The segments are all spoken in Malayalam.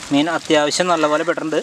മീൻ അത്യാവശ്യം നല്ലപോലെ പെട്ടിട്ടുണ്ട്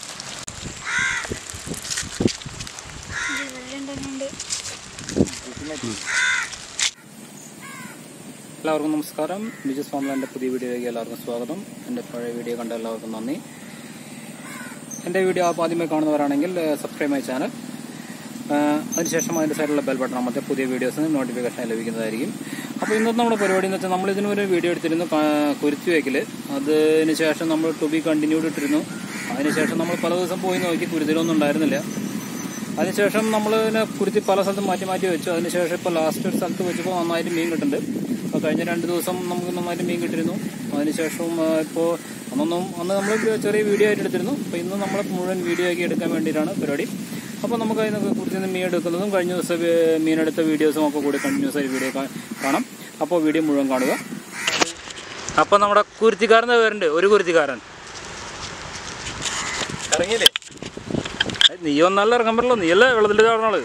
എല്ലാവർക്കും നമസ്കാരം ബിജസ് ഫാമിലാൻ്റെ പുതിയ വീഡിയോയിലേക്ക് എല്ലാവർക്കും സ്വാഗതം എൻ്റെ പഴയ വീഡിയോ കണ്ട എല്ലാവർക്കും നന്ദി എൻ്റെ വീഡിയോ ആദ്യമേ കാണുന്നവരാണെങ്കിൽ സബ്സ്ക്രൈബ് മൈ ചാനൽ അതിനുശേഷം അതിൻ്റെ സൈഡിലുള്ള ബെൽ ബട്ടൺ അമർത്തിയ പുതിയ വീഡിയോസിന് നോട്ടിഫിക്കേഷൻ ലഭിക്കുന്നതായിരിക്കും അപ്പോൾ ഇന്നത്തെ നമ്മുടെ പരിപാടി എന്ന് വെച്ചാൽ നമ്മൾ ഇതിന് ഒരു വീഡിയോ എടുത്തിരുന്നു കാ- കുരുത്തി വയ്ക്കൽ അതിന് ശേഷം നമ്മൾ ടു ബി കണ്ടിന്യൂഡ് ഇട്ടിരുന്നു അതിനുശേഷം നമ്മൾ പല ദിവസം പോയി നോക്കി കുരുത്തിലൊന്നും ഉണ്ടായിരുന്നില്ല അതിനുശേഷം നമ്മൾ ഇതിനെ കുരുത്തി പല സ്ഥലത്തും മാറ്റി മാറ്റി വെച്ചു അതിനുശേഷം ഇപ്പോൾ ലാസ്റ്റ് ഒരു സ്ഥലത്ത് വെച്ചപ്പോൾ നന്നായിട്ട് മീൻ കിട്ടുന്നുണ്ട് അപ്പോൾ കഴിഞ്ഞ രണ്ട് ദിവസം നമുക്ക് നന്നായിട്ട് മീൻ കിട്ടിയിരുന്നു അതിനുശേഷം ആ, ഇപ്പോൾ അന്നൊന്നും അന്ന് നമ്മൾ ചെറിയ വീഡിയോ ആയിട്ട് എടുത്തിരുന്നു അപ്പോൾ ഇന്ന് നമ്മൾ മുഴുവൻ വീഡിയോ ആക്കി എടുക്കാൻ വേണ്ടിയിട്ടാണ് പരിപാടി അപ്പോൾ നമുക്ക് അതിനൊക്കെ കുറിച്ച് നിന്ന് മീൻ എടുക്കുന്നതും കഴിഞ്ഞ ദിവസം വേ- മീനെടുത്ത വീഡിയോസും ഒക്കെ കൂടി കണ്ടിന്യൂസ് ആയി വീഡിയോ കാ- കാണാം അപ്പോൾ വീഡിയോ മുഴുവൻ കാണുക അപ്പോൾ നമ്മുടെ കുരുത്തിക്കാരൻ പേരുണ്ട് ഒരു കുരുത്തിക്കാരൻ ഇറങ്ങിയില്ലേ നീ ഒന്നല്ല ഇറങ്ങാൻ പറ്റുള്ളൂ നീയല്ലേ വെള്ളത്തിൽ ചാടണത്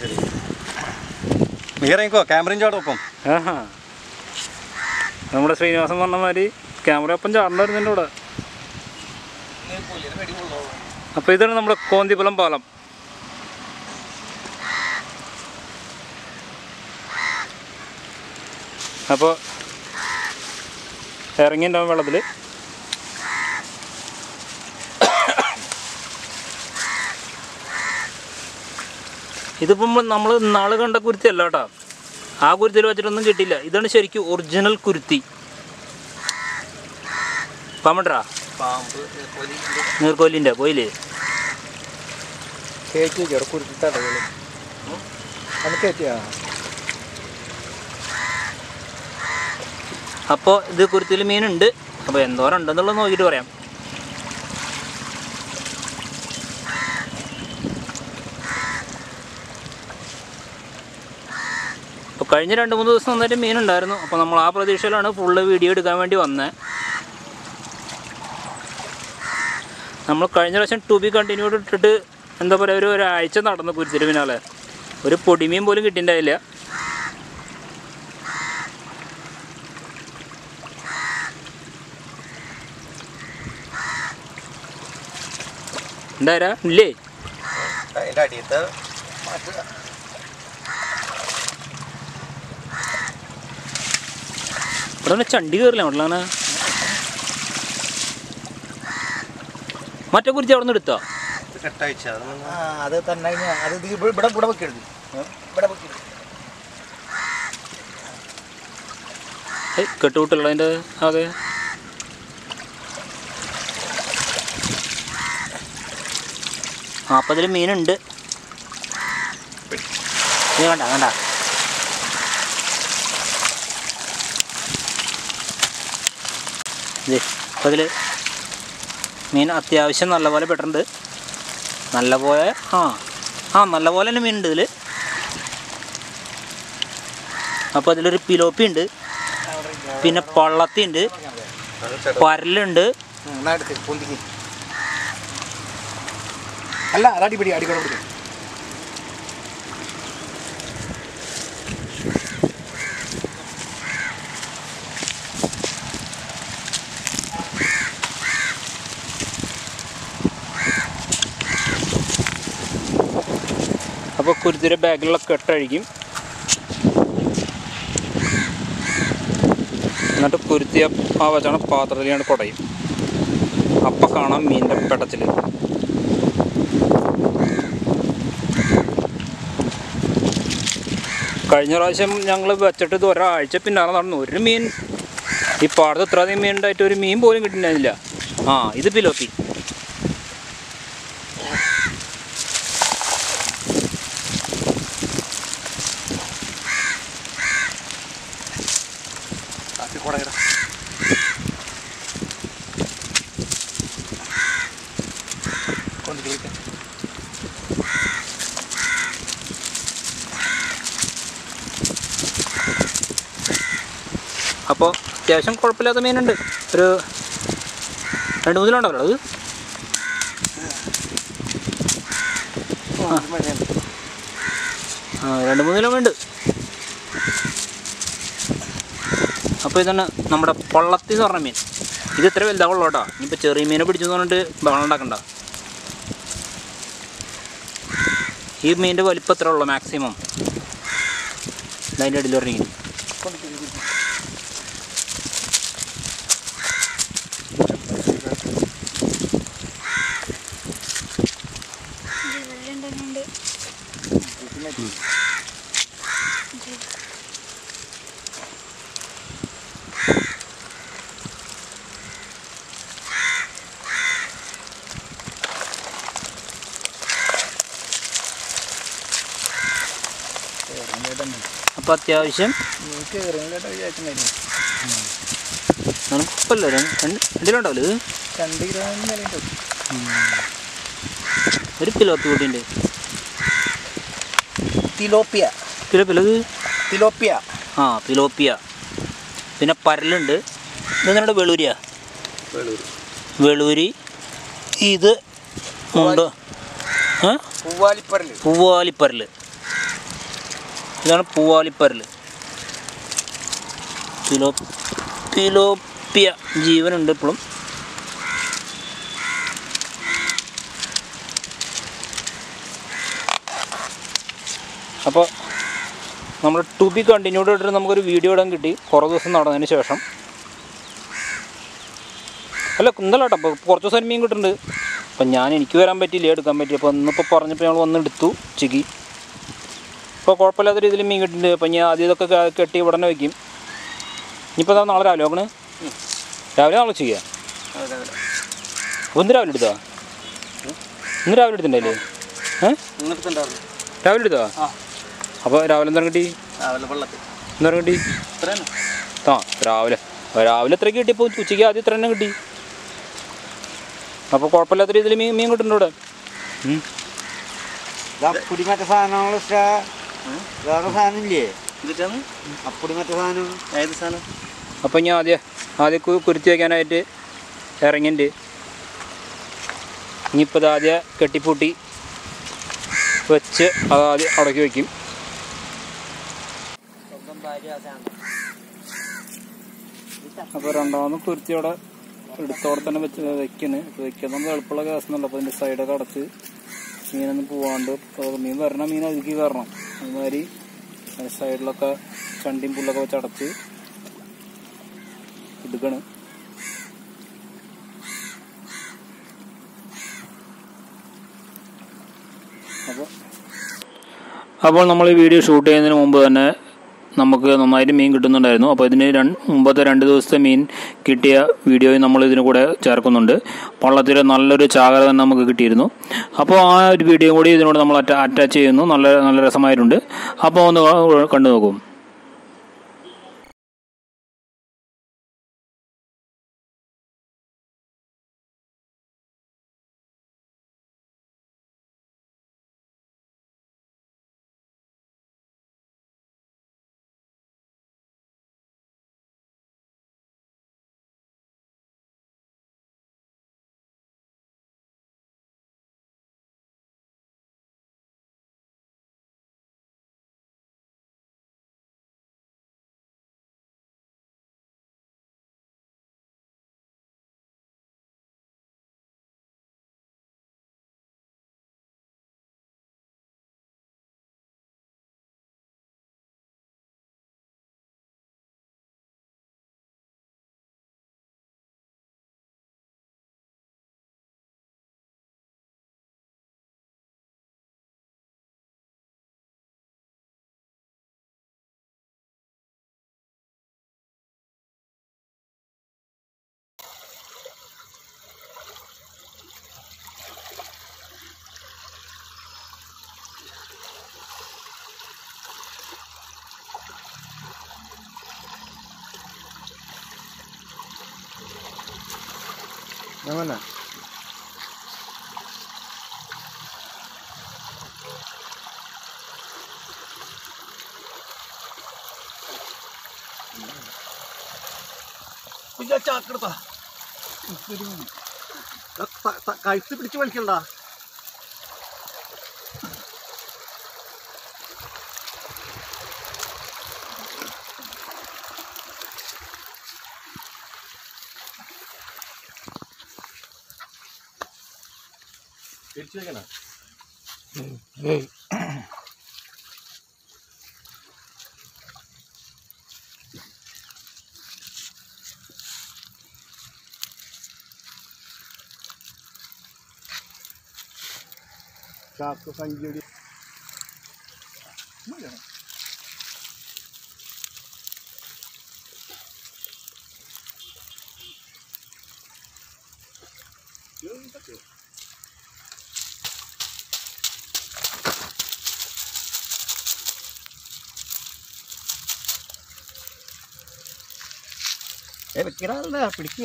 നീ ഇറങ്ങിക്കോ ക്യാമറയും ചാടും ഒപ്പം ആഹാ നമ്മുടെ ശ്രീനിവാസൻ പറഞ്ഞ മാതിരി ക്യാമറ ഒപ്പം ചാടണ്ടായിരുന്നു എൻ്റെ കൂടെ അപ്പോൾ ഇതാണ് നമ്മുടെ കോന്തിപ്പലം പാലം അപ്പോൾ ഇറങ്ങിണ്ടാവും വെള്ളത്തിൽ ഇതിപ്പം നമ്മൾ നാളെ കണ്ട കുരുത്തി അല്ല കേട്ടോ ആ കുരുത്തിയിൽ വെച്ചിട്ടൊന്നും കിട്ടില്ല ഇതാണ് ശരിക്കും ഒറിജിനൽ കുരുത്തി പാമ്പണ്ടാ പാമ്പ് നീർക്കോലിൻ്റെ പോയില്ലേ കയറ്റി വെക്കാം കുരുത്തി തടകളും അത് കയറ്റിയാ അപ്പോൾ ഇത് കുരുത്തിയിൽ മീനുണ്ട് അപ്പോൾ എന്തോരം ഉണ്ടെന്നുള്ളത് നോക്കിയിട്ട് പറയാം അപ്പോൾ കഴിഞ്ഞ രണ്ട് മൂന്ന് ദിവസം നന്നായിട്ട് മീനുണ്ടായിരുന്നു അപ്പോൾ നമ്മൾ ആ പ്രതീക്ഷയിലാണ് ഫുള്ള് വീഡിയോ എടുക്കാൻ വേണ്ടി വന്നത് നമ്മൾ കഴിഞ്ഞ പ്രാവശ്യം ടു ബി കണ്ടിന്യൂഡ് ഇട്ടിട്ട് എന്താ പറയുക ഒരു ഒരാഴ്ച നടന്നു കുരുത്തിരി പിന്നാലെ ഒരു പൊടിമീൻ പോലും കിട്ടിയിട്ടുണ്ടായില്ല ഉണ്ടാരാ ഇല്ലേ അതിൻ്റെ അടിയത്തെ മാറ്റുക ഇവിടെ ഒന്ന് ചണ്ടി കയറില്ല ഉള്ളതാണ് മറ്റേ കുറിച്ച് അവിടെ നിന്ന് എടുത്തോ ഇത് കെട്ടയച്ച ആ അത് തന്നെ കഴിഞ്ഞാ അത് ഇത് ഇവിടെ ഇവിടെ ഇവിടെ വെക്കരുത് ഇവിടെ വെക്കരുത് ഏയ് കെട്ടുവിട്ടുള്ള അതിൻ്റെ അതെ ആ അപ്പം അതിൽ മീനുണ്ട് ഇത് കണ്ട കണ്ട ഇത് അപ്പം അതിൽ മീൻ അത്യാവശ്യം നല്ലപോലെ പെട്ടിട്ടുണ്ട് നല്ലപോലെ ആ ആ നല്ലപോലെ തന്നെ മീനുണ്ട് ഇതിൽ അപ്പോൾ അതിലൊരു പിലോപ്പി ഉണ്ട് പിന്നെ പള്ളത്തി ഉണ്ട് പരലുണ്ട് ഉം, എന്നാ എടുക്ക് പൊന്തിക്ക് അല്ല അത് അടിപിടി അടിക്കൂടെ പിടിക്കും അപ്പോൾ കുരുത്തിയുടെ ബാഗിലുള്ള കെട്ടഴിക്കും എന്നിട്ട് കുരുത്തിയ ആ വെച്ചാണ് പാത്രത്തിലാണ് കുടയും അപ്പം കാണാം മീനിൻ്റെ പെടച്ചിൽ കഴിഞ്ഞ പ്രാവശ്യം ഞങ്ങൾ വെച്ചിട്ട് ഇത് ഒരാഴ്ച പിന്നാലെ നടന്നു ഒരു മീൻ ഈ പാടത്ത് ഇത്രയധികം മീൻ ഉണ്ടായിട്ട് ഒരു മീൻ പോലും കിട്ടുന്നില്ല ആ ഇത് പിലോപ്പി കാട്ടിക്കൂടെ പൊന്തിക്ക് വിളിക്കാം അപ്പോൾ അത്യാവശ്യം കുഴപ്പമില്ലാത്ത മീനുണ്ട് ഒരു രണ്ട് മൂന്ന് കിലോ ഉണ്ടാവല്ലോ അത് ആ രണ്ട് മൂന്ന് കിലോ ഉണ്ട് അപ്പോൾ ഇതാണ് നമ്മുടെ പൊള്ളത്തി എന്ന് പറഞ്ഞ മീൻ ഇത് ഇത്ര വലുതാവുള്ളൂ കേട്ടോ ഇനിയിപ്പോൾ ചെറിയ മീനെ പിടിച്ചെന്ന് പറഞ്ഞിട്ട് ബഹളം ഉണ്ടാക്കണ്ട ഈ മീനിൻ്റെ വലിപ്പം എത്ര ഉള്ളൂ മാക്സിമം അതിൻ്റെ അടിയിൽ പറഞ്ഞിരിക്കുന്നു വെള്ളം അപ്പോൾ അത്യാവശ്യം എനിക്ക് ഇറങ്ങിയിട്ട് വിചാരിച്ചിട്ടുണ്ടായിരുന്നു നമുക്ക് കുഴപ്പമില്ല രണ്ട് രണ്ടിലുണ്ടാവില്ല ഇത് രണ്ട് കിലോ നിലയുണ്ട് ഒരു പിലോപ്പി കൂട്ടിയുണ്ട് തിലോപ്പിയ കിലോ പിലോ ഇത് തിലോപ്പിയ ആ പിലോപ്പിയ പിന്നെ പരലുണ്ട് ഇത് നമ്മുടെ വെളൂരിയാ വെളൂരി ഇത് ഉണ്ട് ഏ പൂവാലിപ്പറല് പൂവാലിപ്പരൽ ഇതാണ് പൂവാലിപ്പരൽ പിലോ പിലോപ്പിയ ജീവനുണ്ട് ഇപ്പോഴും അപ്പോൾ നമ്മൾ ടു ബി കണ്ടിന്യൂഡ് ആയിട്ട് നമുക്കൊരു വീഡിയോ ഇടാൻ കിട്ടി കുറേ ദിവസം നടന്നതിന് ശേഷം അല്ല കുന്തല കേട്ടോ അപ്പോൾ കുറച്ച് ദിവസം മീൻ കിട്ടുന്നുണ്ട് അപ്പം ഞാൻ എനിക്ക് വരാൻ പറ്റിയില്ല എടുക്കാൻ പറ്റി അപ്പോൾ ഇന്നിപ്പോൾ പറഞ്ഞപ്പോൾ ഞങ്ങൾ വന്ന് എടുത്തു ഉച്ചയ്ക്ക് ഇപ്പോൾ കുഴപ്പമില്ലാത്ത രീതിയിൽ മീൻ കിട്ടുന്നുണ്ട് അപ്പം ഞാൻ ആദ്യം ഇതൊക്കെ ക- കെട്ടി ഉടനെ വയ്ക്കും ഇനിയിപ്പോൾ ദാ നാളെ രാവിലെ നോക്കണേ രാവിലെ നാളെ ചെയ്യാം അപ്പോൾ ഇന്ന് രാവിലെ എടുത്താ ഇന്ന് രാവിലെ എടുത്തിട്ടുണ്ടല്ലേ ഏ ഇങ്ങനത്തുണ്ടായിരുന്നു രാവിലെ എടുത്താ ആ അപ്പോൾ രാവിലെ എന്താ കിട്ടി രാവിലെ വെള്ളത്തിൽ എന്താ കിട്ടി ഇത്രയാണ് ആ രാവിലെ രാവിലെ എത്ര കിട്ടിയപ്പോൾ ഉച്ചയ്ക്ക് ആദ്യം ഇത്ര തന്നെ കിട്ടി അപ്പോൾ കുഴപ്പമില്ലാത്ത രീതിയിൽ മീൻ മീൻ കിട്ടുന്നുണ്ട് ഇവിടെ ഉം. അപ്പടി മറ്റേ സാധനങ്ങൾ വേറെ സാധനം ഇല്ലേ എന്നിട്ടാണ് അപ്പടി മറ്റേ സാധനം ഏത് സാധനം അപ്പോൾ ഞാൻ ആദ്യം ആദ്യം കു- കുരുത്തി വയ്ക്കാനായിട്ട് ഇറങ്ങിണ്ട് ഇനിയിപ്പോൾ ഇത് ആദ്യം കെട്ടിപ്പൂട്ടി വെച്ച് അത് ആദ്യം അടക്കി വയ്ക്കും അപ്പോൾ രണ്ടാമത് കുരുത്തി അവിടെ എടുത്തോടെ തന്നെ വെച്ച് വെക്കണ് വെക്കാൻ നമുക്ക് എളുപ്പമുള്ള കേസൊന്നുമല്ല അപ്പോൾ ഇതിൻ്റെ സൈഡൊക്കെ അടച്ച് മീനൊന്നും പോവാണ്ട് ഇപ്പോൾ മീൻ വരണ മീൻ അതിലേക്ക് കയറണം അതുമാതിരി അതിൻ്റെ സൈഡിലൊക്കെ ചണ്ടിയും പുല്ലൊക്കെ വെച്ച് അടച്ച് എടുക്കണ് അപ്പോൾ അപ്പോൾ നമ്മൾ ഈ വീഡിയോ ഷൂട്ട് ചെയ്യുന്നതിന് മുമ്പ് തന്നെ നമുക്ക് നന്നായിട്ട് മീൻ കിട്ടുന്നുണ്ടായിരുന്നു അപ്പോൾ ഇതിന് രണ്ട് മുമ്പത്തെ രണ്ട് ദിവസത്തെ മീൻ കിട്ടിയ വീഡിയോയും നമ്മൾ ഇതിന് കൂടെ ചേർക്കുന്നുണ്ട് വള്ളത്തിൽ നല്ലൊരു ചാകര തന്നെ നമുക്ക് കിട്ടിയിരുന്നു അപ്പോൾ ആ ഒരു വീഡിയോ കൂടി ഇതിനോട് നമ്മൾ അറ്റാ അറ്റാച്ച് ചെയ്യുന്നു നല്ല നല്ല രസമായിട്ടുണ്ട് അപ്പോൾ ഒന്ന് കണ്ടു നോക്കും അങ്ങനെ ചാക്കെടുത്താ കഴുത്ത് പിടിച്ച് വലിക്കണ്ട തിരിച്ചു വെക്കണ ചാക്ക് സഞ്ചടി ഏ വെക്കണല്ല പിടിക്കുക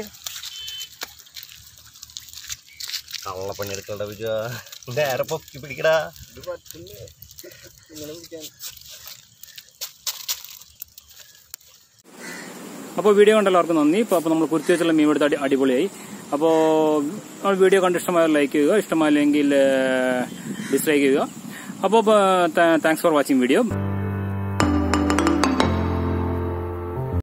കള്ളപ്പണി എടുക്കണ്ട വിജയ നേരെ പൊക്കി പിടിക്കടാ ഇത് പറ്റില്ലേ ഇങ്ങനെ പിടിക്കാൻ അപ്പോൾ വീഡിയോ കണ്ട എല്ലാവർക്കും നന്ദി ഇപ്പോൾ അപ്പോൾ നമ്മൾ കുറിച്ച് വെച്ചുള്ള മീൻ എടുത്ത് അടി അടിപൊളിയായി അപ്പോൾ നമ്മൾ വീഡിയോ കണ്ട് ഇഷ്ടമായാൽ ലൈക്ക് ചെയ്യുക ഇഷ്ടമായില്ലെങ്കിൽ ഡിസ്ലൈക്ക് ചെയ്യുക അപ്പോൾ താങ്ക്സ് ഫോർ വാച്ചിങ് വീഡിയോ